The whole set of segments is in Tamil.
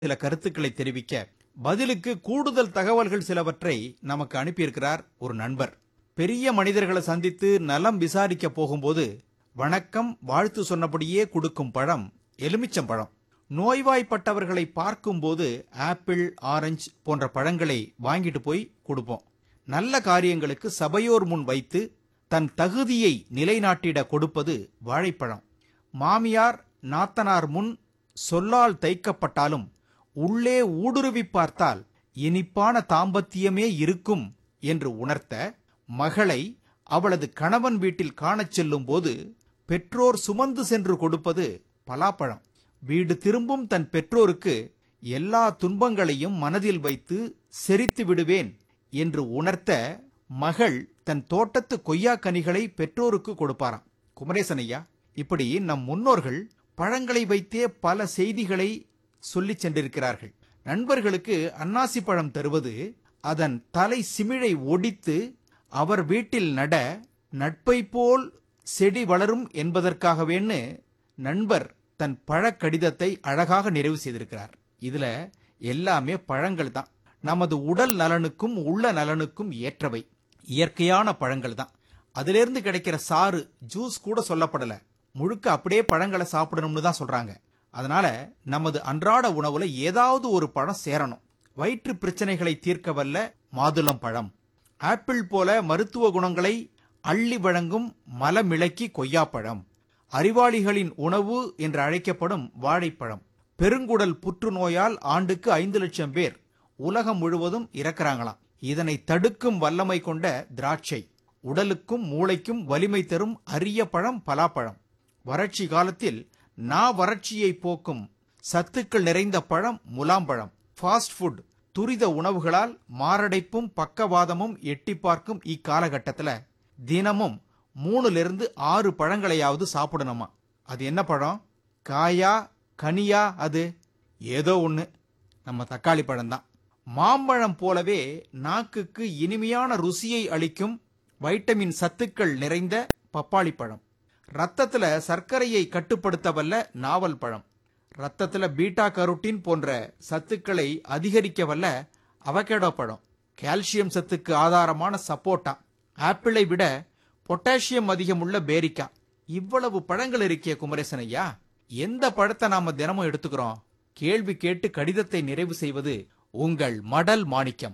சில கருத்துக்களை தெரிவிக்க பதிலுக்கு கூடுதல் தகவல்கள் சிலவற்றை நமக்கு அனுப்பியிருக்கிறார் ஒரு நண்பர் பெரிய மனிதர்களை சந்தித்து நலம் விசாரிக்க போகும்போது வணக்கம் வாழ்த்து சொன்னபடியே கொடுக்கும் பழம் எலுமிச்சம் பழம் நோய்வாய்ப்பட்டவர்களை பார்க்கும்போது ஆப்பிள் ஆரஞ்சு போன்ற பழங்களை வாங்கிட்டு போய் கொடுப்போம் நல்ல காரியங்களுக்கு சபையோர் முன் வைத்து தன் தகுதியை நிலைநாட்டிட கொடுப்பது வாழைப்பழம் மாமியார் நாத்தனார் முன் சொல்லால் தைக்கப்பட்டாலும் உள்ளே ஊடுருவி பார்த்தால் இனிப்பான தாம்பத்தியமே இருக்கும் என்று உணர்த்த மகளை அவளது கணவன் வீட்டில் காணச் செல்லும் போது பெற்றோர் சுமந்து சென்று கொடுப்பது பலாப்பழம் வீடு திரும்பும் தன் பெற்றோருக்கு எல்லா துன்பங்களையும் மனதில் வைத்து செரித்து விடுவேன் என்று உணர்த்த மகள் தன் தோட்டத்து கொய்யா கனிகளை பெற்றோருக்கு கொடுப்பாராம் குமரேசன் ஐயா இப்படி நம் முன்னோர்கள் பழங்களை வைத்தே பல செய்திகளை சொல்லிச் சென்றிருக்கிறார்கள் நண்பர்களுக்கு அன்னாசி பழம் தருவது அதன் தலை சிமிழை ஒடித்து அவர் வீட்டில் நட நட்பை போல் செடி வளரும் என்பதற்காகவேன்னு நண்பர் தன் பழக் கடிதத்தை அழகாக நிறைவு செய்திருக்கிறார் இதுல எல்லாமே பழங்கள் தான் நமது உடல் நலனுக்கும் உள்ள நலனுக்கும் ஏற்றவை இயற்கையான பழங்கள் தான் அதிலிருந்து கிடைக்கிற சாறு ஜூஸ் கூட சொல்லப்படல முழுக்க அப்படியே பழங்களை சாப்பிடணும்னு தான் சொல்றாங்க அதனால நமது அன்றாட உணவுல ஏதாவது ஒரு பழம் சேரணும் வயிற்று பிரச்சனைகளை தீர்க்க வல்ல மாதுளம் பழம் ஆப்பிள் போல மருத்துவ குணங்களை அள்ளி வழங்கும் மலமிளக்கி கொய்யாப்பழம் அறிவாளிகளின் உணவு என்று அழைக்கப்படும் வாழைப்பழம் பெருங்குடல் புற்றுநோயால் ஆண்டுக்கு ஐந்து லட்சம் பேர் உலகம் முழுவதும் இறக்குறாங்களாம் இதனை தடுக்கும் வல்லமை கொண்ட திராட்சை உடலுக்கும் மூளைக்கும் வலிமை தரும் அரிய பழம் பலாப்பழம் வறட்சி காலத்தில் நா வறட்சியை போக்கும் சத்துக்கள் நிறைந்த பழம் முலாம்பழம் ஃபாஸ்ட் ஃபுட் துரித உணவுகளால் மாரடைப்பும் பக்கவாதமும் எட்டி பார்க்கும் இக்காலகட்டத்தில் தினமும் மூணுல இருந்து ஆறு பழங்களையாவது சாப்பிடணுமா அது என்ன பழம் காயா கனியா அது ஏதோ ஒன்று நம்ம தக்காளி பழம்தான் மாம்பழம் போலவே நாக்குக்கு இனிமையான ருசியை அளிக்கும் வைட்டமின் சத்துக்கள் நிறைந்த பப்பாளி பழம் ரத்தத்துல சர்க்கரையை கட்டுப்படுத்த வல்ல நாவல் பழம் ரத்தத்துல பீட்டா கரோட்டின் போன்ற சத்துக்களை அதிகரிக்க வல்ல அவகேடோ பழம் கால்சியம் சத்துக்கு ஆதாரமான சப்போட்டா ஆப்பிளை விட பொட்டாசியம் அதிகம் உள்ள பேரிக்கா இவ்வளவு பழங்கள் இருக்கே குமரேசன் ஐயா எந்த பழத்தை நாம தினமும் எடுத்துக்கிறோம் கேள்வி கேட்டு கடிதத்தை நிறைவு செய்வது உங்கள் மடல் மாணிக்கம்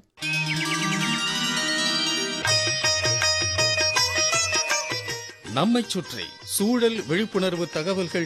நம்மைச் சுற்றி சூழல் விழிப்புணர்வு தகவல்கள்